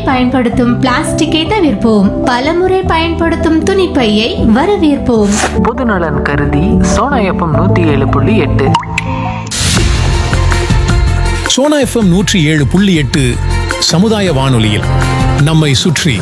பயன்படுத்தும் பிளாஸ்டிக்கை தவிர்ப்போம் பலமுறை பயன்படுத்தும் துணிப்பையை வரவேற்போம் பொதுநலன் கருதி சோனா எஃப்எம் நூற்றி ஏழு புள்ளி எட்டு சோனா எஃப்எம் நூற்றி ஏழு புள்ளி எட்டு சமுதாய வானொலியில் நம்மை சுற்றி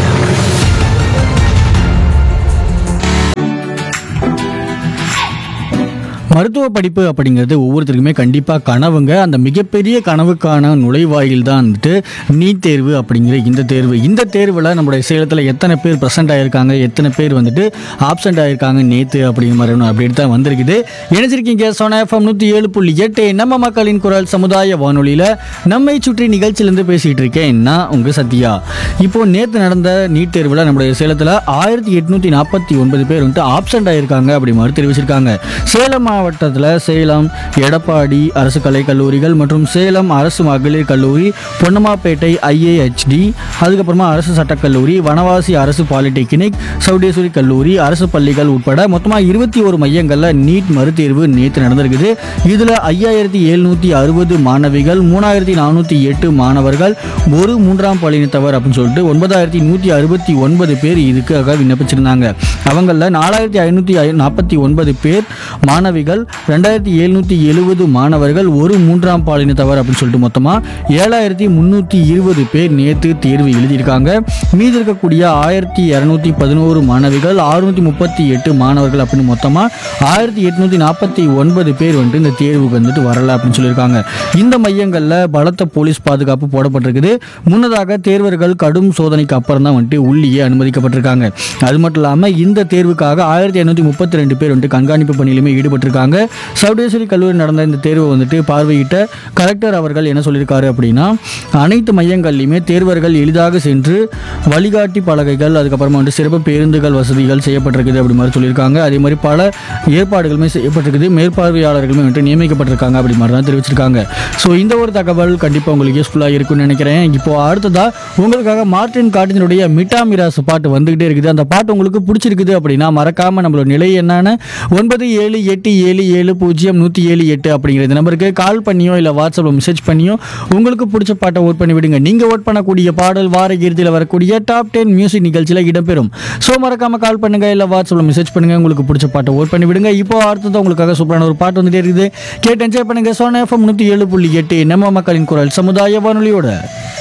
மருத்துவ படிப்பு அப்படிங்கிறது ஒவ்வொருத்தருக்குமே கண்டிப்பாக கனவுங்க அந்த மிகப்பெரிய கனவுக்கான நுழைவாயில் தான் வந்துட்டு நீட் தேர்வு அப்படிங்கிற இந்த தேர்வு இந்த தேர்வில் நம்மளுடைய சேலத்தில் எத்தனை பேர் ப்ரெசென்ட் ஆகியிருக்காங்க எத்தனை பேர் வந்துட்டு ஆப்சென்ட் ஆகியிருக்காங்க நேற்று அப்படிங்கிற மாதிரி ஒன்று அப்டேட் தான் வந்திருக்குது இணைஞ்சிருக்கீங்க சோனா எஃப்எம் நூற்றி ஏழு புள்ளி எட்டு நம்ம மக்களின் குரல் சமுதாய வானொலியில் நம்மை சுற்றி நிகழ்ச்சியிலேருந்து பேசிகிட்டு இருக்கேன் நான் உங்கள் சத்யா இப்போ நேற்று நடந்த நீட் தேர்வில் நம்முடைய சேலத்தில் ஆயிரத்தி எட்நூற்றி நாற்பத்தி ஒன்பது பேர் வந்துட்டு ஆப்சென்ட் ஆகியிருக்காங்க அப்படி மாதிரி தெரிவிச்சிருக்காங்க சேலம் மாவட்டத்தில் சேலம் எடப்பாடி அரசு கலைக் கல்லூரிகள் மற்றும் சேலம் அரசு மகளிர் கல்லூரி பொன்னம்மாப்பேட்டை ஐஏஹெச்டி அதுக்கப்புறமா அரசு சட்டக்கல்லூரி வனவாசி அரசு பாலிடெக்னிக் சௌடேஸ்வரி கல்லூரி அரசு பள்ளிகள் உட்பட மொத்தமாக இருபத்தி ஒரு மையங்களில் நீட் மறுதேர்வு நேற்று நடந்திருக்குது இதில் ஐயாயிரத்தி எழுநூற்றி அறுபது மாணவிகள் மூணாயிரத்தி நானூற்றி எட்டு மாணவர்கள் ஒரு மூன்றாம் பாலினத்தவர் அப்படின்னு சொல்லிட்டு ஒன்பதாயிரத்தி நூற்றி அறுபத்தி ஒன்பது பேர் இதுக்காக விண்ணப்பிச்சிருந்தாங்க அவங்களில் நாலாயிரத்தி ஐநூற்றி நாற்பத்தி ஒன்பது பேர் மாணவிகள் ரெண்டாயிரத்தி எழுநூற்றி எழுபது மாணவர்கள் ஒரு மூன்றாம் பாலினத்தவர் அப்படின்னு சொல்லிட்டு மொத்தமாக ஏழாயிரத்தி முந்நூற்றி இருபது பேர் நேற்று தேர்வு எழுதியிருக்காங்க மீதி இருக்கக்கூடிய ஆயிரத்தி இரநூத்தி பதினோரு மாணவிகள் அறுநூற்றி முப்பத்தி எட்டு மாணவர்கள் அப்படின்னு மொத்தமாக ஆயிரத்தி எட்நூற்றி நாற்பத்தி ஒன்பது பேர் வந்துட்டு இந்த தேர்வுக்கு வந்துட்டு வரல அப்படின்னு சொல்லியிருக்காங்க இந்த மையங்களில் பலத்த போலீஸ் பாதுகாப்பு போடப்பட்டிருக்குது முன்னதாக தேர்வர்கள் கடும் சோதனைக்கு அப்புறம் தான் வந்துட்டு உள்ளேயே அனுமதிக்கப்பட்டிருக்காங்க அது மட்டும் இல்லாமல் இந்த தேர்வுக்காக ஆயிரத்தி ஐநூற்றி முப்பத்தி ரெண்டு பேர் வந்துட்டு கண்காணிப்பு பணியிலுமே ஈடுபட்டிருக்காங்க சவுடேஸ்வரி கல்லூரி நடந்த இந்த தேர்வை வந்துட்டு பார்வையிட்ட கலெக்டர் அவர்கள் என்ன சொல்லியிருக்காரு அப்படின்னா அனைத்து மையங்கள்லையுமே தேர்வர்கள் எளிதாக சென்று வழிகாட்டி பலகைகள் அதுக்கப்புறமா வந்து சிறப்பு பேருந்துகள் வசதிகள் செய்யப்பட்டிருக்குது அப்படி மாதிரி சொல்லியிருக்காங்க அதே மாதிரி பல ஏற்பாடுகளுமே செய்யப்பட்டிருக்குது மேற்பார்வையாளர்களுமே வந்துட்டு நியமிக்கப்பட்டிருக்காங்க அப்படி மாதிரி தான் தெரிவிச்சிருக்காங்க ஸோ இந்த ஒரு தகவல் கண்டிப்பாக உங்களுக்கு யூஸ்ஃபுல்லாக இருக்கும்னு நினைக்கிறேன் இப்போ அடுத்ததா உங்களுக்காக மார்டின் காட்டினுடைய மிட்டா மிராஸ் பாட்டு வந்துகிட்டே இருக்குது அந்த பாட்டு உங்களுக்கு பிடிச்சிருக்குது அப்படின்னா மறக்காம நம்மளோட நிலை என்னன்னு ஒன்பது ஏழு எட்டு ஏழு ஏழு பூஜ்ஜியம் நூற்றி ஏழு எட்டு அப்படிங்கிற இந்த நம்பருக்கு கால் பண்ணியோ இல்லை வாட்ஸ்அப்பில் மெசேஜ் பண்ணியோ உங்களுக்கு பிடிச்ச பாட்டை ஓட் பண்ணி விடுங்க நீங்கள் ஓட் பண்ணக்கூடிய பாடல் வார இறுதியில் வரக்கூடிய டாப் டென் மியூசிக் நிகழ்ச்சியில் இடம்பெறும் ஸோ மறக்காம கால் பண்ணுங்க இல்லை வாட்ஸ்அப்பில் மெசேஜ் பண்ணுங்க உங்களுக்கு பிடிச்ச பாட்டை ஓட் பண்ணி விடுங்க இப்போ அடுத்தது உங்களுக்காக சூப்பரான ஒரு பாட்டு வந்துட்டே இருக்குது கேட்டு என்ஜாய் பண்ணுங்க சோனா எஃப்எம் நூற்றி ஏழு புள்ளி எட்டு நம்ம மக்களின் குரல் சமுதாய வானொலியோட